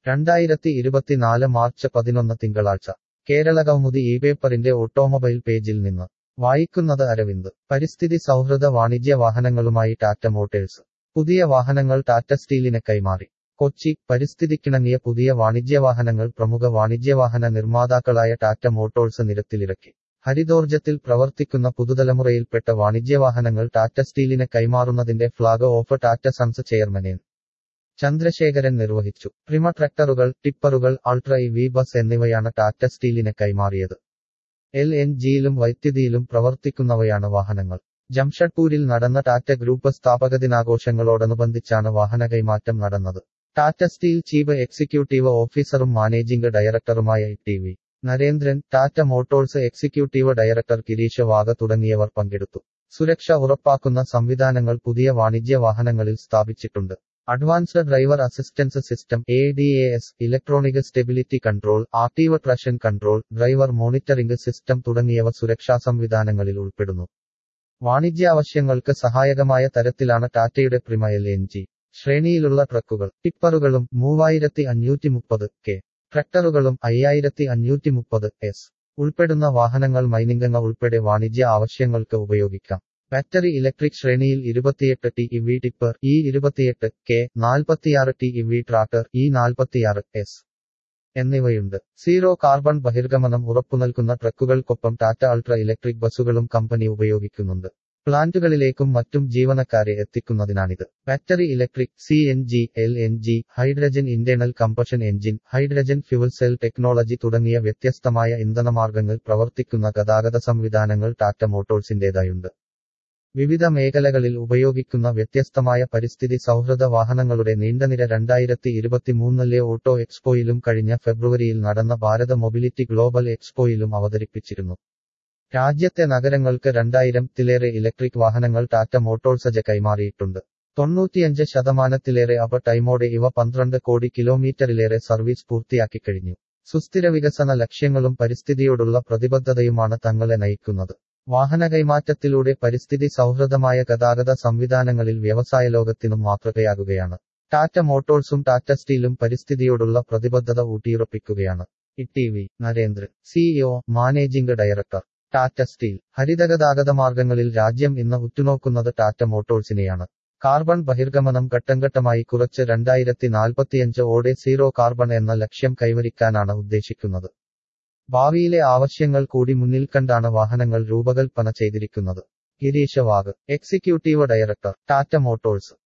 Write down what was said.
രണ്ടായിരത്തി ഇരുപത്തിനാല് മാർച്ച് പതിനൊന്ന് തിങ്കളാഴ്ച കേരള കൗമുദി ഈ പേപ്പറിന്റെ ഓട്ടോമൊബൈൽ പേജിൽ നിന്ന് വായിക്കുന്നത് അരവിന്ദ് പരിസ്ഥിതി സൗഹൃദ വാണിജ്യ വാഹനങ്ങളുമായി ടാറ്റ മോട്ടേഴ്സ് പുതിയ വാഹനങ്ങൾ ടാറ്റ സ്റ്റീലിന് കൈമാറി കൊച്ചി പരിസ്ഥിതിക്കിണങ്ങിയ പുതിയ വാണിജ്യവാഹനങ്ങൾ പ്രമുഖ വാണിജ്യവാഹന നിർമ്മാതാക്കളായ ടാറ്റ മോട്ടോഴ്സ് നിരത്തിലിറക്കി ഹരിതോർജത്തിൽ പ്രവർത്തിക്കുന്ന പുതുതലമുറയിൽപ്പെട്ട വാണിജ്യവാഹനങ്ങൾ ടാറ്റ സ്റ്റീലിന് കൈമാറുന്നതിന്റെ flag off Tata Sons chairman N Chandrasekaran നിർവഹിച്ചു പ്രിമ ട്രാക്ടറുകൾ ടിപ്പറുകൾ അൾട്ര ഇ വി ബസ് എന്നിവയാണ് ടാറ്റ സ്റ്റീലിന് കൈമാറിയത് എൽ എൻ ജിയിലും വൈദ്യുതിയിലും പ്രവർത്തിക്കുന്നവയാണ് വാഹനങ്ങൾ ജംഷഡ്പൂരിൽ നടന്ന ടാറ്റ ഗ്രൂപ്പ് സ്ഥാപക ദിനാഘോഷങ്ങളോടനുബന്ധിച്ചാണ് വാഹന കൈമാറ്റം നടന്നത് ടാറ്റ സ്റ്റീൽ ചീഫ് എക്സിക്യൂട്ടീവ് ഓഫീസറും മാനേജിംഗ് ഡയറക്ടറുമായ T V Narendran Tata Motors executive director Girish Wagh തുടങ്ങിയവർ പങ്കെടുത്തു സുരക്ഷ ഉറപ്പാക്കുന്ന സംവിധാനങ്ങൾ പുതിയ വാണിജ്യ വാഹനങ്ങളിൽ സ്ഥാപിച്ചിട്ടുണ്ട് advanced driver assistance system A D A S electronic stability control active traction control driver monitoring system തുടങ്ങിയവ സുരക്ഷാ സംവിധാനങ്ങളിൽ ഉൾപ്പെടുന്നു വാണിജ്യാവശ്യങ്ങൾക്ക് സഹായകമായ തരത്തിലാണ് ടാറ്റയുടെ പ്രിമ എൽ എൻ ജി ശ്രേണിയിലുള്ള ട്രക്കുകൾ ടിപ്പറുകളും മൂവായിരത്തി അഞ്ഞൂറ്റി മുപ്പത് കെ ട്രക്ടറുകളും അയ്യായിരത്തി അഞ്ഞൂറ്റി മുപ്പത് എസ് ഉൾപ്പെടുന്ന വാഹനങ്ങൾ മൈനിംഗങ്ങ ഉൾപ്പെടെ വാണിജ്യ ആവശ്യങ്ങൾക്ക് ഉപയോഗിക്കാം ബാറ്ററി ഇലക്ട്രിക് ശ്രേണിയിൽ ഇരുപത്തിയെട്ട് T E V tipper E ഇരുപത്തിയെട്ട് കെ നാൽപ്പത്തിയാറ് T E V tractor E നാൽപ്പത്തിയാറ് എസ് എന്നിവയുണ്ട് സീറോ കാർബൺ ബഹിർഗമനം ഉറപ്പുനൽകുന്ന ട്രക്കുകൾക്കൊപ്പം ടാറ്റ അൾട്ര ഇലക്ട്രിക് ബസ്സുകളും കമ്പനി ഉപയോഗിക്കുന്നുണ്ട് പ്ലാന്റുകളിലേക്കും മറ്റും ജീവനക്കാരെ എത്തിക്കുന്നതിനാണിത് battery electric C N G L N G hydrogen internal combustion engine hydrogen fuel cell technology തുടങ്ങിയ വ്യത്യസ്തമായ ഇന്ധനമാർഗങ്ങൾ പ്രവർത്തിക്കുന്ന ഗതാഗത സംവിധാനങ്ങൾ ടാറ്റ മോട്ടോഴ്സിന്റേതായുണ്ട് വിവിധ മേഖലകളിൽ ഉപയോഗിക്കുന്ന വ്യത്യസ്തമായ പരിസ്ഥിതി സൗഹൃദ വാഹനങ്ങളുടെ നീണ്ടനിര രണ്ടായിരത്തി ഇരുപത്തിമൂന്നിലെ ഓട്ടോ എക്സ്പോയിലും കഴിഞ്ഞ ഫെബ്രുവരിയിൽ നടന്ന ഭാരത മൊബിലിറ്റി ഗ്ലോബൽ എക്സ്പോയിലും അവതരിപ്പിച്ചിരുന്നു രാജ്യത്തെ നഗരങ്ങൾക്ക് രണ്ടായിരത്തിലേറെ ഇലക്ട്രിക് വാഹനങ്ങൾ ടാറ്റ മോട്ടോഴ്സജ കൈമാറിയിട്ടുണ്ട് തൊണ്ണൂറ്റിയഞ്ച് ശതമാനത്തിലേറെ അവ ടൈമോടെ ഇവ പന്ത്രണ്ട് കോടി കിലോമീറ്ററിലേറെ സർവീസ് പൂർത്തിയാക്കി കഴിഞ്ഞു സുസ്ഥിര വികസന ലക്ഷ്യങ്ങളും പരിസ്ഥിതിയോടുള്ള പ്രതിബദ്ധതയുമാണ് തങ്ങളെ നയിക്കുന്നത് വാഹന കൈമാറ്റത്തിലൂടെ പരിസ്ഥിതി സൗഹൃദമായ ഗതാഗത സംവിധാനങ്ങളിൽ വ്യവസായ ലോകത്തിനും മാതൃകയാകുകയാണ് ടാറ്റ മോട്ടോഴ്സും ടാറ്റ സ്റ്റീലും പരിസ്ഥിതിയോടുള്ള പ്രതിബദ്ധത ഊട്ടിയുറപ്പിക്കുകയാണ് E V Narendran CEO managing director Tata Steel ഹരിതഗതാഗത മാർഗങ്ങളിൽ രാജ്യം ഇന്ന് ഉറ്റുനോക്കുന്നത് ടാറ്റ മോട്ടോഴ്സിനെയാണ് കാർബൺ ബഹിർഗമനം ഘട്ടംഘട്ടമായി കുറച്ച് രണ്ടായിരത്തി നാൽപ്പത്തിയഞ്ച് ഓടെ സീറോ കാർബൺ എന്ന ലക്ഷ്യം കൈവരിക്കാനാണ് ഉദ്ദേശിക്കുന്നത് ഭാവിയിലെ ആവശ്യങ്ങൾ കൂടി മുന്നിൽ കണ്ടാണ് വാഹനങ്ങൾ രൂപകൽപ്പന ചെയ്തിരിക്കുന്നത് Girish Wagh executive director Tata Motors